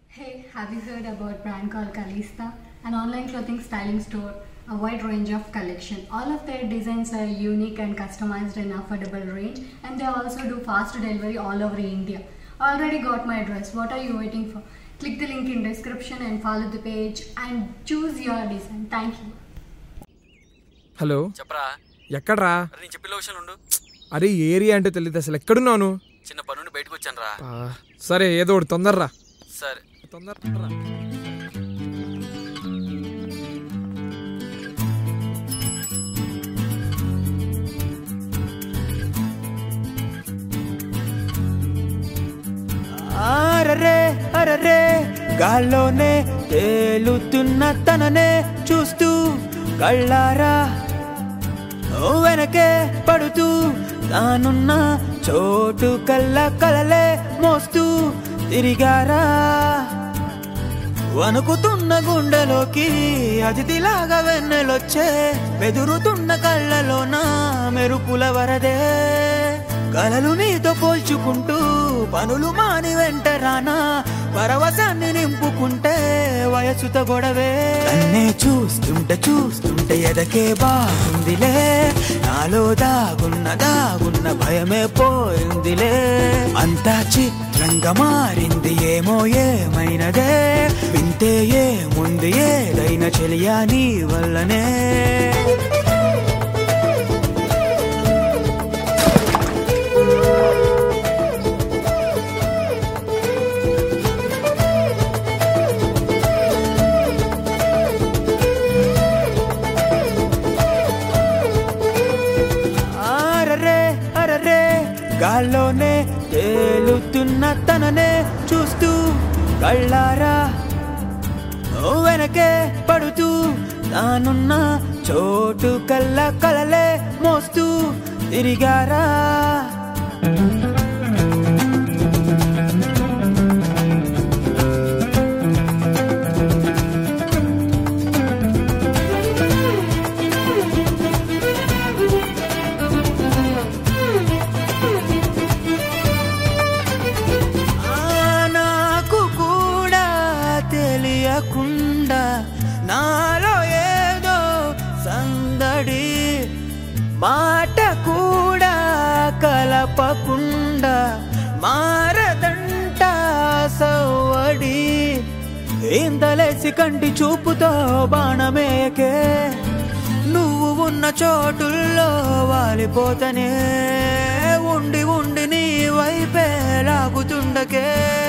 Hey, have you heard about a brand called Kalista? An online clothing styling store, a wide range of collection. All of their designs are unique and customized in affordable range and they also do fast delivery all over India. Already got my address. What are you waiting for? Click the link in description and follow the page and choose your design. Thank you. Hello చెప్పరా ఎక్కడ్రా అరే నేను చెప్పే విషయాలు ఉండు అరే area అంటే తెలియదు అసలు ఎక్కడున్నాను చిన్న పని నుండి బయటకు వచ్చాను రా ఆ, సరే ఏదో ఒకటి తొందరరా సరే తొందరరా అరరే అరరే గాల్లోనే తేలుతున్న తననే చూస్తూ కళ్ళారా ఓ వెనకే పడుతూ తానున్న చోటు కళ్ళ కలలే మోస్తూ తిరిగారా వణుకుతున్న గుండెలోకి అతిథిలాగా వెన్నెలొచ్చే బెదురుతున్న కళ్ళలోన మెరుపుల వరదే కలలు నీతో పోల్చుకుంటూ పనులు మాని వెంట రానా పరవశాన్ని నింపుకుంటే వయసుతో గొడవే నన్నే చూస్తుంటే చూస్తుంటే ఎదకే బాగుందిలే నాలో దాగున్న దాగున్న భయమే పోయిందిలే అంతా చిత్రంగా మారింది ఏమో ఏమైనదే వింటే ఏముంది ఏదైనా చెలియా నీ వల్లనే అరరే అరరే గాల్లోనే తేలుతున్న తననే చూస్తూ కళ్ళారా ఓ వెనకే పడుతూ తానున్న చోటు కళ్ళ కలలే మోస్తూ తిరిగారా ఆ, నాకు కూడా తెలియకుండా నాలో ఏదో సందడి మాట కూడా కలపకుండా మారదంట సవ్వడి ఇంతలేసి కంటి చూపుతో బాణమేకే నువ్వు ఉన్న చోటుల్లో వాలిపోతనే ఉండి ఉండి నీ వైపే లాగుతుండకే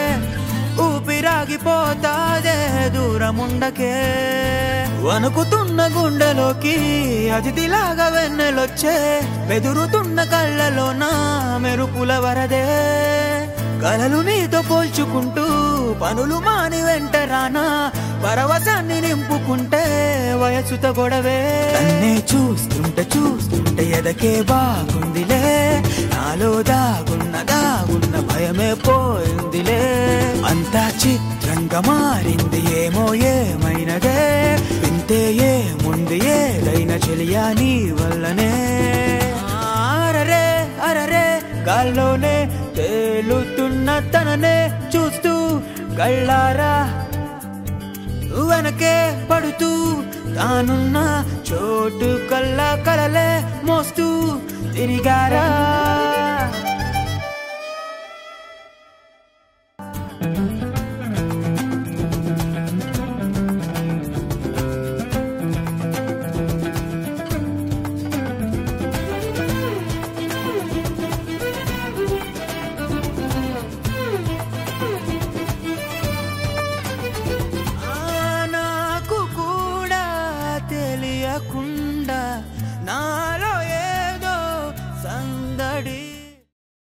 ఊపిరాగిపోతాదే దూరముండకే వణుకుతున్న గుండెలోకి అతిథిలాగా వెన్నెలొచ్చే బెదురుతున్న కళ్ళలోన మెరుపుల వరదే కలలు నీతో పోల్చుకుంటూ పనులు మాని వెంట రానా పరవశాన్ని నింపుకుంటే వయసుతో గొడవే నన్నే చూస్తుంటే చూస్తుంటే ఎదకే బాగుందిలే నాలో దాగున్న దాగున్న భయమే పోయిందిలే అంతా చిత్రంగా మారింది ఏమో ఏమైనదే వింతే ఏముంది ఏదైనా చెలియా నీ వల్లనే అరరే అరరే గాల్లోనే తేలుతున్న తననే చూస్తూ కళ్ళారా వెనకే పడుతూ తానున్న చోటు కళ్ళ కలలే మోస్తూ తిరిగారా ఆ, నాకు కూడా తెలియకుండా నా